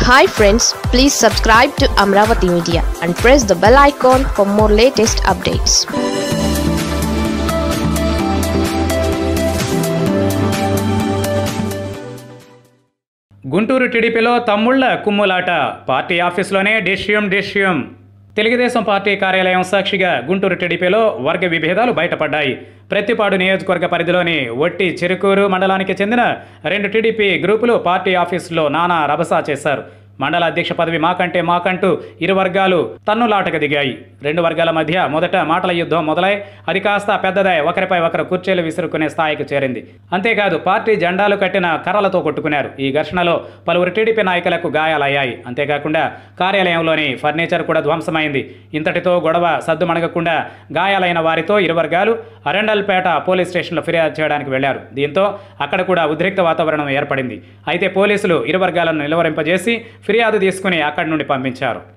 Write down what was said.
hi friends please subscribe to Amaravati media and press the bell icon for more latest updates Guntur టీడీపీలో తమ్ముళ్ల కుమ్ములాట party ఆఫీసులోనే డిష్యూం డిష్యూం తెలుగుదేశం పార్టీ కార్యాలయం సాక్షిగా గుంటూరు టీడీపీలో వర్గ విభేదాలు బయటపడ్డాయి ప్రతిపాడు నియోజకవర్గ పరిధిలోని ఒట్టి చిరుకూరు మండలానికి చెందిన రెండు టీడీపీ గ్రూపులు పార్టీ ఆఫీసులో నానా రభసా చేశారు మండల అధ్యక్ష పదవి మాకంటే మాకంటూ ఇరు వర్గాలు తన్నులాటకు దిగాయి రెండు వర్గాల మధ్య మొదట మాటల యుద్ధం మొదలై అది కాస్త పెద్దదై ఒకరిపై ఒకరు కుర్చీలు విసురుకునే స్థాయికి చేరింది అంతేకాదు పార్టీ జెండాలు కట్టిన కర్రలతో కొట్టుకున్నారు ఈ ఘర్షణలో పలువురు టీడీపీ నాయకులకు గాయాలయ్యాయి అంతేకాకుండా కార్యాలయంలోని ఫర్నిచర్ కూడా ధ్వంసమైంది ఇంతటితో గొడవ సద్దుమణగకుండా గాయాలైన వారితో ఇరు వర్గాలు అరండల్పేట పోలీస్ స్టేషన్లో ఫిర్యాదు చేయడానికి వెళ్లారు దీంతో అక్కడ కూడా ఉద్రిక్త వాతావరణం ఏర్పడింది అయితే పోలీసులు ఇరు వర్గాలను నిలువరింపజేసి ఫిర్యాదు తీసుకుని అక్కడి నుండి పంపించారు